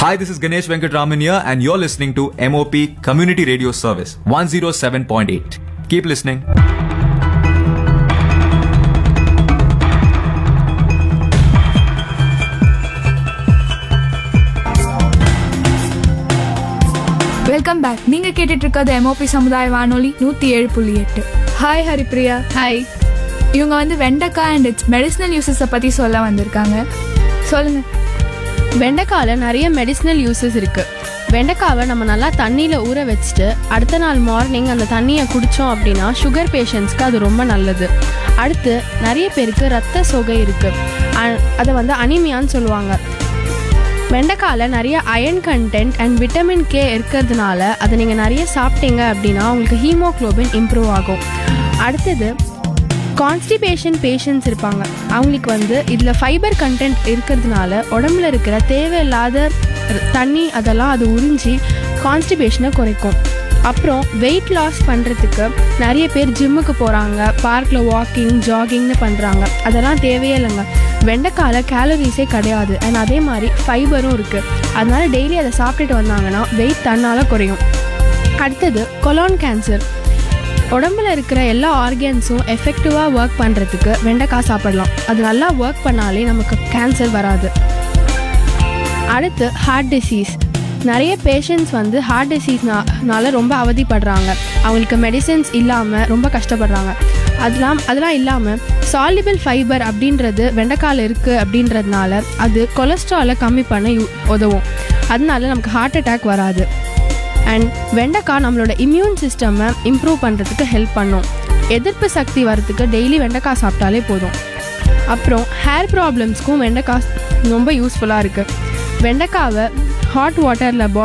Hi, this is Ganesh Venkatraman here, and you're listening to MOP Community Radio Service 107.8. Keep listening. Welcome back நீங்க கேட்டுட்டு இருக்கிறது MOP சமுதாய வானொலி நூத்தி ஏழு புள்ளி எட்டு ஹாய் ஹரிப்ரியா ஹாய் இவங்க வந்து வெண்டைக்காய் அண்ட் இட்ஸ் மெடிசனல் யூசஸை பத்தி சொல்ல வந்திருக்காங்க சொல்லுங்க வெண்டைக்காயில் நிறைய மெடிசினல் யூசஸ் இருக்கு வெண்டைக்காவை நம்ம நல்லா தண்ணியில் ஊற வச்சுட்டு அடுத்த நாள் மார்னிங் அந்த தண்ணியை குடித்தோம் அப்படின்னா சுகர் பேஷண்ட்ஸ்க்கு அது ரொம்ப நல்லது அடுத்து நிறைய பேருக்கு ரத்த சோகை இருக்கு அ- அதை வந்து அனிமியான்னு சொல்லுவாங்க வெண்டைக்காயில் நிறைய iron content and vitamin K இருக்கிறதுனால அதை நீங்கள் நிறைய சாப்பிட்டீங்க அப்படின்னா உங்களுக்கு ஹீமோக்ளோபின் இம்ப்ரூவ் ஆகும் அடுத்தது கான்ஸ்டிபேஷன் பேஷண்ட்ஸ் இருப்பாங்க அவங்களுக்கு வந்து இதில் ஃபைபர் கண்டென்ட் இருக்கிறதுனால உடம்புல இருக்கிற தேவையில்லாத ர- தண்ணி அதெல்லாம் அது உறிஞ்சி கான்ஸ்டிபேஷனை குறைக்கும் அப்புறம் வெயிட் லாஸ் பண்ணுறதுக்கு நிறைய பேர் ஜிம்முக்கு போகிறாங்க பார்க்கில் வாக்கிங் ஜாகிங்னு பண்ணுறாங்க அதெல்லாம் தேவையே இல்லைங்க வெண்டைக்கால கேலரிஸே கிடையாது அண்ட் அதே மாதிரி ஃபைபரும் இருக்குது அதனால டெய்லி அதை சாப்பிட்டுட்டு வந்தாங்கன்னா வெயிட் தன்னால் குறையும் அடுத்தது கொலான் கேன்சர் உடம்புல இருக்கிற எல்லா ஆர்கன்ஸும் எஃபெக்டிவாக ஒர்க் பண்ணுறதுக்கு வெண்டைக்காய் சாப்பிடலாம் அது நல்லா ஒர்க் பண்ணாலே நமக்கு கேன்சர் வராது அடுத்து ஹார்ட் டிசீஸ் நிறைய பேஷண்ட்ஸ் வந்து ஹார்ட் டிசீஸ்னால ரொம்ப அவதிப்படுறாங்க அவங்களுக்கு மெடிசின்ஸ் இல்லாமல் ரொம்ப கஷ்டப்படுறாங்க அதெல்லாம் அதெல்லாம் இல்லாமல் சாலிபிள் ஃபைபர் அப்படின்றது வெண்டைக்காயில் இருக்குது அப்படின்றதுனால அது கொலஸ்ட்ராலை கம்மி பண்ண யூ- உதவும் அதனால நமக்கு ஹார்ட் அட்டாக் வராது அண்ட் வெண்டைக்காய் நம்மளோட இம்யூன் சிஸ்டம்மை இம்ப்ரூவ் பண்ணுறதுக்கு ஹெல்ப் பண்ணும் எதிர்ப்பு சக்தி வரதுக்கு டெய்லி வெண்டைக்காய் சாப்பிட்டாலே போதும் அப்புறம் ஹேர் ப்ராப்ளம்ஸ்க்கும் வெண்டைக்காய் ரொம்ப யூஸ்ஃபுல்லாக இருக்குது வெண்டைக்காவை ஹாட் வாட்டரில்